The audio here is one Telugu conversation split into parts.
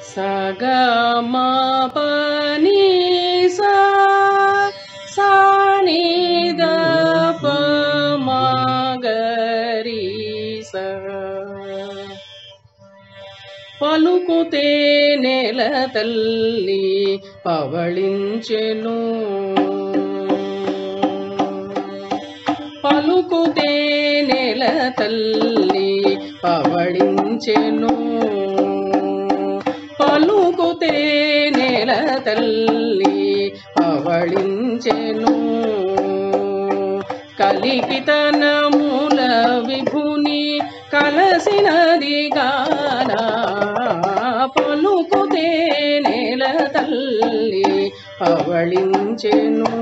సగమా పని సా సాని ద ప మా గరి సా పలుకుతే నెల తల్లి పవళించెను పలుకుతే నెల తల్లి పవళించెను పలుకుతే నెల తల్లి పవళించెను కలికితన మూల విభుని కలసినది గాన పలుకుతే నెల తల్లి పవళించెను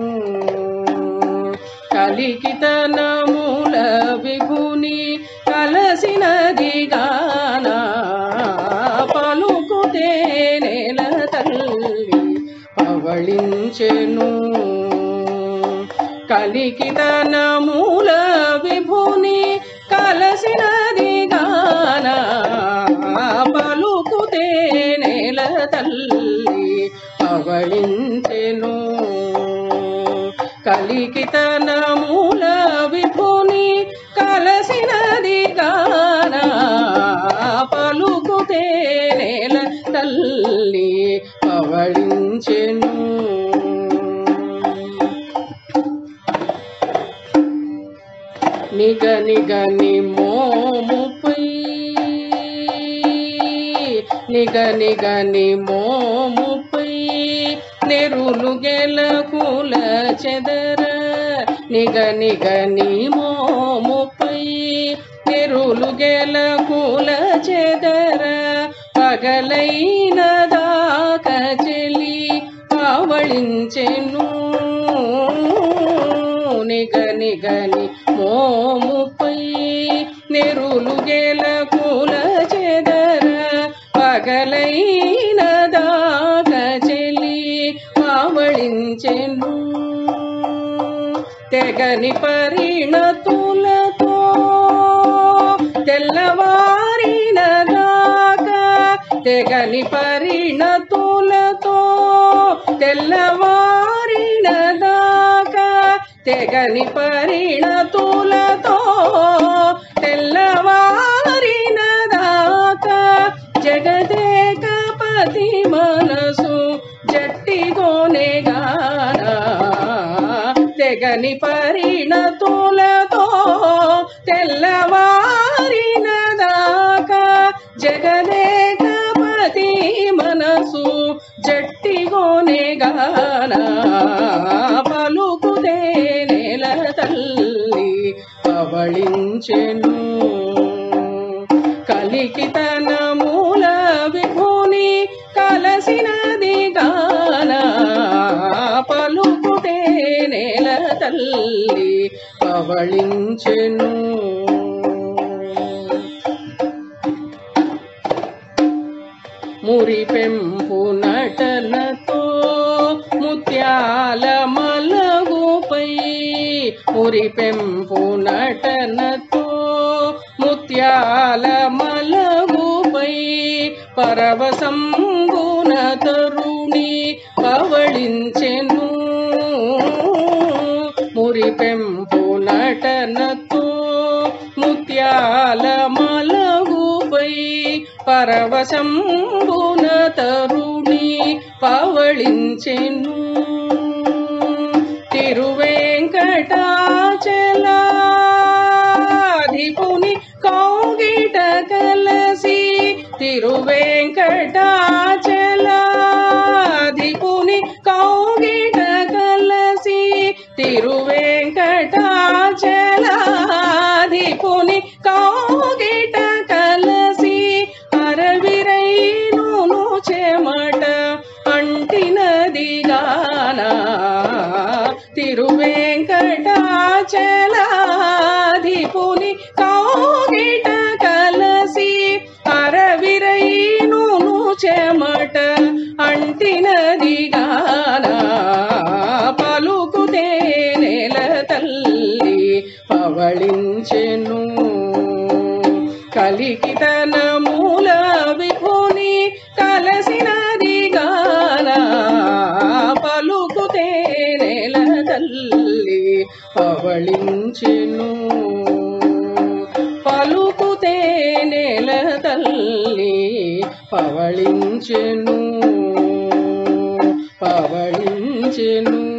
కలికితన మూల విభుని కలసినది గాన పలుకుతే నెల తల్లి పవళించెను కలికితన మూల విభుని కలసినది గాన పలుకుతే నెల తల్లి పవళించెను కలికితన మూల విభుని కలసినది గాన పలుకుతే నెల తల్లి పవళించెను నిగ నిగని మోముపై నిగ నిగని మోముపై నెరులు గెలకుల చెదర నిగ నిగని మోముపై నెరులు గెలకుల చెదర పగలైన దాక చెలి పవళించెను నిగ నిగని మోముపై నెరులు గెల కుల చెదర పగలైన దాక చెలి పావళించెను తెగని పరిణతులతో తెల్లవారిన దాక తెగని పరిణతులతో తెల్లవారిన దాకా తెగని పరిణతులతో తెల్లవారిన దాకా జగదేకపతి మనసు జట్టిగోనే గాన తెగని పరిణతులతో తెల్లవారిన దాకా జగదేకపతి మనసు జట్టిగోనే గాన పలుకుతే నెల తల్లి పవళించెను కలికితన మూల విభుని కలసినది గాన పలుకుతే నెల తల్లి పవళించెను మురి పెంపు నటనతో ముత్యాల మలగుపై మురి పెంపు నటనతో ముత్యాల మలగుపై పరవశంబున తరుణి పవళించెను మురి పెంపు నటనతో ముత్యాల మలగుపై పరవశంబున తరుణి పవళించెను తిరువేంకటాచలాధిపుని కౌగిట కలసి తిరువేంకటాచలాధిపుని కౌగిట కలసి తిరువేంకటాచలాధిపుని కౌగిట కలసి అరవిరైను చెమట అంటినది గాన తిరువేంకటాచలాధిపుని కౌగిట కలసి అరవిరైను చెమట అంటినది గాన పలుకుతే నెల తల్లి పవళించెను కలికితన మూల విభుని కలసినది గాన పలుకుతే నెల తల్లి పవళించెను పలుకుతే నెల తల్లి పవళించెను పవళించెను